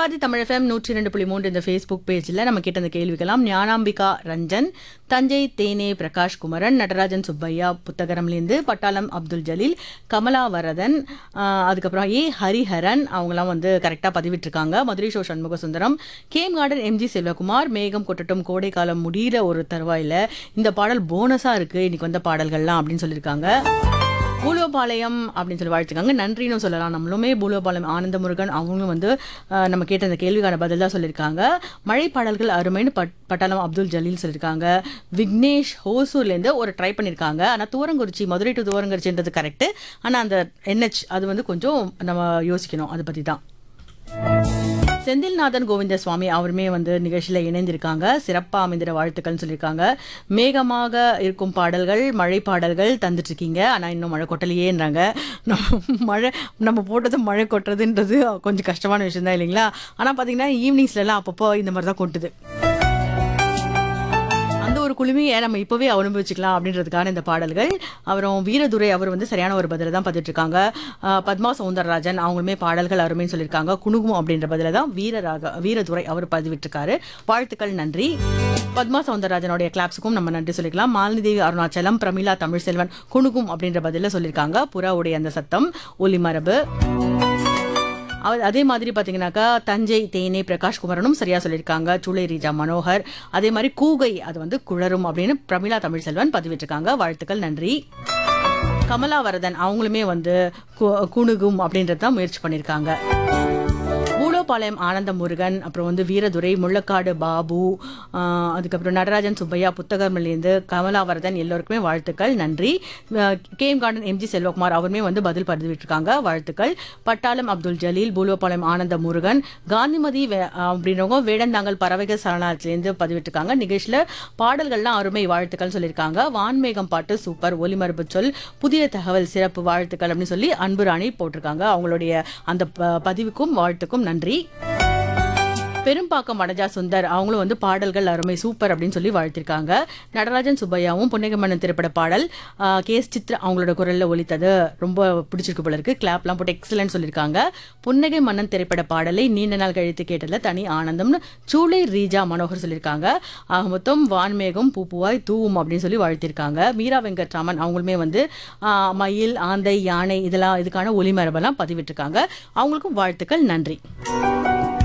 பாதி தமிழ் எஃப்எம் நூற்றி ரெண்டு புள்ளி மூன்று இந்த ஃபேஸ்புக் பேஜில் நம்ம கேட்ட அந்த கேள்விக்கெல்லாம் ஞானாம்பிகா ரஞ்சன் தஞ்சை தேனே பிரகாஷ் குமரன் நடராஜன் சுப்பையா புத்தகரம்லேருந்து பட்டாளம் அப்துல் ஜலீல் கமலா வரதன் ஆஹ், அதுக்கப்புறம் ஏ ஹரிஹரன் அவங்களாம் வந்து கரெக்டாக பதிவிட்டிருக்காங்க மதுரை ஷோ சண்முக சுந்தரம் கேம் கார்டன் எம்ஜி செல்வகுமார் மேகம் கொட்டட்டும் கோடை காலம் முடிகிற ஒரு தருவாயில் இந்த பாடல் போனஸாக இருக்குது இன்னைக்கு வந்த பாடல்கள்லாம் அப்படின்னு சொல்லியிருக்காங்க பூலோபாளையம் அப்படின்னு சொல்லி வாழ்த்துக்காங்க நன்றின்னு சொல்லலாம் நம்மளுமே பூலோபாளையம் ஆனந்த முருகன் அவங்களும் வந்து அஹ், நம்ம கேட்ட அந்த கேள்விக்கான பதில் தான் சொல்லியிருக்காங்க மழை பாடல்கள் அருமைன்னு பட் பட்டாளம் அப்துல் ஜலீல் சொல்லியிருக்காங்க விக்னேஷ் ஹோசூர்லேருந்து ஒரு ட்ரை பண்ணியிருக்காங்க ஆனால் தூரங்குறிச்சி மதுரை டு தூரங்குறிச்சின்றது கரெக்டு ஆனால் அந்த என்ஹெச் அது வந்து கொஞ்சம் நம்ம யோசிக்கணும் அதை பற்றி தான் செந்தில்நாதன் கோவிந்த சுவாமி அவருமே வந்து நிகழ்ச்சியில் இணைந்திருக்காங்க சிறப்பாக அமைந்திர வாழ்த்துக்கள்னு சொல்லியிருக்காங்க மேகமாக இருக்கும் பாடல்கள் மழை பாடல்கள் தந்துட்டு இருக்கீங்க ஆனால் இன்னும் மழை கொட்டலையேன்றாங்க நம்ம மழை நம்ம போட்டது மழை கொட்டுறதுன்றது கொஞ்சம் கஷ்டமான விஷயம் தான் இல்லைங்களா ஆனால் பார்த்தீங்கன்னா ஈவினிங்ஸ்லலாம் அப்பப்போ இந்த மாதிரி தான் கொட்டுது அந்த ஒரு குழுமையை நம்ம இப்போவே அனுபவிச்சுக்கலாம் அப்படின்றதுக்கான இந்த பாடல்கள் அப்புறம் வீரதுரை அவர் வந்து சரியான ஒரு பதில தான் பதிட்டு இருக்காங்க ஆஹ் பத்மா சவுந்தரராஜன் அவங்களுமே பாடல்கள் அருமைன்னு சொல்லியிருக்காங்க குணுகும் அப்படின்ற பதில தான் வீரராக வீரதுரை அவர் பதிவிட்டிருக்காரு வாழ்த்துக்கள் நன்றி பத்மா சவுந்தரராஜனுடைய கிளாப்ஸுக்கும் நம்ம நன்றி சொல்லிக்கலாம் மாலினி தேவி அருணாச்சலம் பிரமிளா தமிழ்செல்வன் குணுகும் அப்படின்ற பதில சொல்லியிருக்காங்க புறாவுடைய அந்த சத்தம் ஒலிமரபு அவ- அதே மாதிரி பார்த்தீங்கன்னாக்கா தஞ்சை தேனே பிரகாஷ் குமரனும் சரியா சொல்லியிருக்காங்க சூளை ரீஜா மனோகர் அதே மாதிரி கூகை அது வந்து குழரும் அப்படின்னு பிரமிளா தமிழ்செல்வன் பதிவிட்டிருக்காங்க வாழ்த்துக்கள் நன்றி கமலா வரதன் அவங்களுமே வந்து கு- குணுகும் அப்படின்றது தான் முயற்சி பண்ணியிருக்காங்க பூலோபாளையம் ஆனந்த முருகன் அப்புறம் வந்து வீரதுரை முள்ளக்காடு பாபு ஆஹ் அதுக்கப்புறம் நடராஜன் சுப்பையா புத்தகமிலேருந்து கமலாவரதன் எல்லோருக்குமே வாழ்த்துக்கள் நன்றி கேம் கார்டன் எம்ஜி செல்வகுமார் அவருமே வந்து பதில் பதிவிட்டிருக்காங்க வாழ்த்துக்கள் பட்டாளம் அப்துல் ஜலீல் பூலோபாளையம் ஆனந்த முருகன் காந்திமதி வே- அப்படின்றவங்க வேடந்தாங்கல் பறவைகள் சரணாலயத்திலேருந்து பதிவிட்டிருக்காங்க நிகழ்ச்சியில் பாடல்கள்லாம் அருமை வாழ்த்துக்கள் சொல்லியிருக்காங்க வான்மேகம் பாட்டு சூப்பர் ஒலிமரபு சொல் புதிய தகவல் சிறப்பு வாழ்த்துக்கள் அப்படின்னு சொல்லி அன்பு ராணி போட்டிருக்காங்க அவங்களுடைய அந்த ப- பதிவுக்கும் வாழ்த்துக்கும் நன்றி பெரும்பாக்கம் வனஜா சுந்தர் அவங்களும் வந்து பாடல்கள் அருமை சூப்பர் அப்படின்னு சொல்லி வாழ்த்திருக்காங்க நடராஜன் சுப்பையாவும் புன்னகை மன்னன் திரைப்பட பாடல் கே எஸ் சித்ரா அவங்களோட குரல்ல ஒலித்தது ரொம்ப பிடிச்சிருக்கு போல இருக்கு கிளாப்லாம் போட்டு எக்ஸலன்ட் சொல்லியிருக்காங்க புன்னகை மன்னன் திரைப்பட பாடலை நீண்ட நாள் கழித்து கேட்டதுல தனி ஆனந்தம்னு சூளை ரீஜா மனோகர் சொல்லியிருக்காங்க ஆக மொத்தம் வான்மேகம் பூப்புவாய் தூவும் அப்படின்னு சொல்லி வாழ்த்திருக்காங்க மீரா வெங்கட்ராமன் அவங்களுமே வந்து ஆஹ், மயில் ஆந்தை யானை இதெல்லாம் இதுக்கான ஒலிமரபெல்லாம் பதிவிட்டிருக்காங்க அவங்களுக்கும் வாழ்த்துக்கள் நன்றி